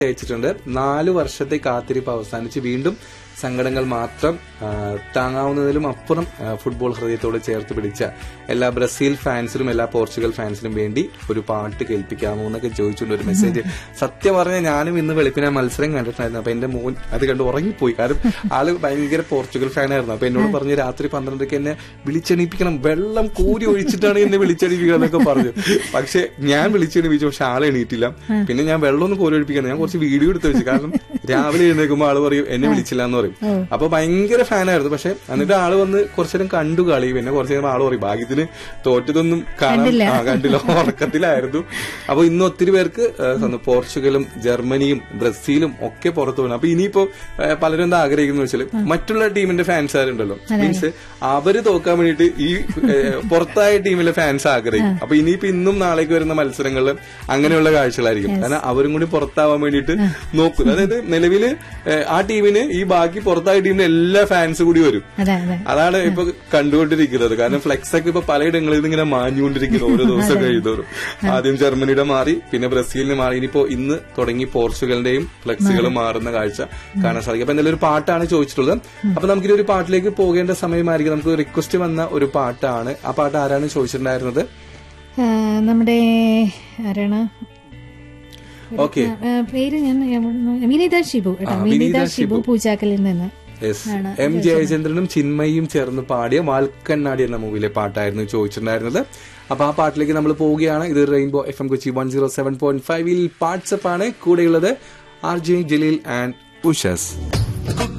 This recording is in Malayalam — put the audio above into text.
അയച്ചിട്ടുണ്ട് നാല് വർഷത്തെ കാത്തിരിപ്പ് അവസാനിച്ച് വീണ്ടും സങ്കടങ്ങൾ മാത്രം ആ, താങ്ങാവുന്നതിലും അപ്പുറം ആ, ഫുട്ബോൾ ഹൃദയത്തോട് ചേർത്ത് പിടിച്ച എല്ലാ ബ്രസീൽ ഫാൻസിനും എല്ലാ പോർച്ചുഗൽ ഫാൻസിനും വേണ്ടി ഒരു പാട്ട് കേൾപ്പിക്കാമോ എന്നൊക്കെ ചോദിച്ചുകൊണ്ട് ഒരു മെസ്സേജ് സത്യം പറഞ്ഞാൽ ഞാനും ഇന്ന് വെളുപ്പിനെ ആ മത്സരം കണ്ടിട്ടുണ്ടായിരുന്നു അപ്പൊ എന്റെ മോൻ അത് കണ്ട് ഉറങ്ങിപ്പോയി കാരണം ആള് ഭയങ്കര പോർച്ചുഗൽ ഫാനായിരുന്നു അപ്പൊ എന്നോട് പറഞ്ഞു രാത്രി പന്ത്രണ്ടരയ്ക്ക് എന്നെ വിളിച്ചെണീപ്പിക്കണം വെള്ളം കോരി ഒഴിച്ചിട്ടാണ് എന്നെ വിളിച്ചെണീപ്പിക്കുക എന്നൊക്കെ പറഞ്ഞു പക്ഷെ ഞാൻ വിളിച്ചെണീപ്പിച്ചു പക്ഷെ ആളെ എണീറ്റില്ല പിന്നെ ഞാൻ വെള്ളം ഒന്ന് കോരി ഒഴിപ്പിക്കണം ഞാൻ കുറച്ച് വീഡിയോ എടുത്ത് വെച്ചു കാരണം രാവിലെ എഴുന്നേൽക്കുമ്പോൾ ആള് പറയും എന്നെ വിളിച്ചില്ല എന്ന് പറയും അപ്പൊ ഭയങ്കര ഫാനായിരുന്നു പക്ഷെ എന്നിട്ട് ആള് വന്ന് കുറച്ചു നേരം കണ്ടു കളി പിന്നെ കുറച്ചു നേരം ആള് പറയും ഭാഗ്യത്തിന് തോറ്റതൊന്നും കാണാൻ ആ, കണ്ടില്ല ഉറക്കത്തിലായിരുന്നു അപ്പൊ ഇന്ന് ഒത്തിരി പേർക്ക് ആ, സ്വന്തം പോർച്ചുഗലും ജർമ്മനിയും ബ്രസീലും ഒക്കെ പുറത്തു പോകണം അപ്പൊ ഇനിയിപ്പോ ആ, പലരും എന്താ ആഗ്രഹിക്കുന്നു വെച്ചാൽ മറ്റുള്ള ടീമിന്റെ ഫാൻസുകാരുണ്ടല്ലോ മീൻസ് അവര് തോക്കാൻ വേണ്ടിയിട്ട് ഈ ഏ, പുറത്തായ ടീമിലെ ഫാൻസ് ആഗ്രഹിക്കും അപ്പൊ ഇനിയിപ്പോ ഇന്നും നാളേക്ക് വരുന്ന മത്സരങ്ങളിൽ അങ്ങനെയുള്ള കാഴ്ചകളായിരിക്കും കാരണം അവരും കൂടി പുറത്താവാൻ വേണ്ടിയിട്ട് നോക്കും അതായത് നിലവില് ഏ, ആ ടീമിന് ഈ ബാക്കി പുറത്തായ ടീമിന് എല്ലാ ഫാൻസ് കൂടി വരും അതെ അതെ അതാണ് ഇപ്പൊ കണ്ടുകൊണ്ടിരിക്കുന്നത് കാരണം ഫ്ലെക്സ് ഒക്കെ ഇപ്പൊ പലയിടങ്ങളിൽ നിന്ന് ഇങ്ങനെ മാഞ്ഞുകൊണ്ടിരിക്കുന്നു ഓരോ ദിവസം കഴിയുന്നതോറും ആദ്യം ജർമ്മനിയുടെ മാറി പിന്നെ ബ്രസീലിന് മാറി ഇനിയിപ്പോ ഇന്ന് തുടങ്ങി പോർച്ചുഗലിന്റെയും ഫ്ലെക്സുകൾ മാറുന്ന കാഴ്ച കാണാൻ സാധിക്കും അപ്പൊ എന്തായാലും ഒരു പാട്ടാണ് ചോദിച്ചിട്ടുള്ളത് അപ്പൊ നമുക്കിനി ഒരു പാട്ടിലേക്ക് പോകേണ്ട സമയമായിരിക്കും നമുക്ക് റിക്വസ്റ്റ് വന്ന ഒരു പാട്ടാണ് ആ പാട്ട് ആരാണ് ചോദിച്ചിട്ടുണ്ടായിരുന്നത് ആ, നമ്മുടെ ആരാണ് ഓക്കെ ആ, പേര് ഞാൻ എവിടുന്ന് വിനീത ഷിബു കേട്ടോ ആ, വിനീത വിനീത ഷിബു പൂച്ചാക്കലിൽ നിന്ന് യെസ് എം ജയചന്ദ്രനും ചിന്മയും ചേർന്ന് പാടിയ വാൽക്കണ്ണാടി എന്ന മൂവിയിലെ പാട്ടായിരുന്നു ചോദിച്ചിട്ടുണ്ടായിരുന്നത് അപ്പൊ ആ പാട്ടിലേക്ക് നമ്മൾ പോവുകയാണ് ഇത് Rainbow F M Kochi one zero seven point ഫൈവിൽ വാട്സപ്പ് ആണ് കൂടെയുള്ളത് ആർ ജെ ജലീൽ ആൻഡ് ഉഷസ്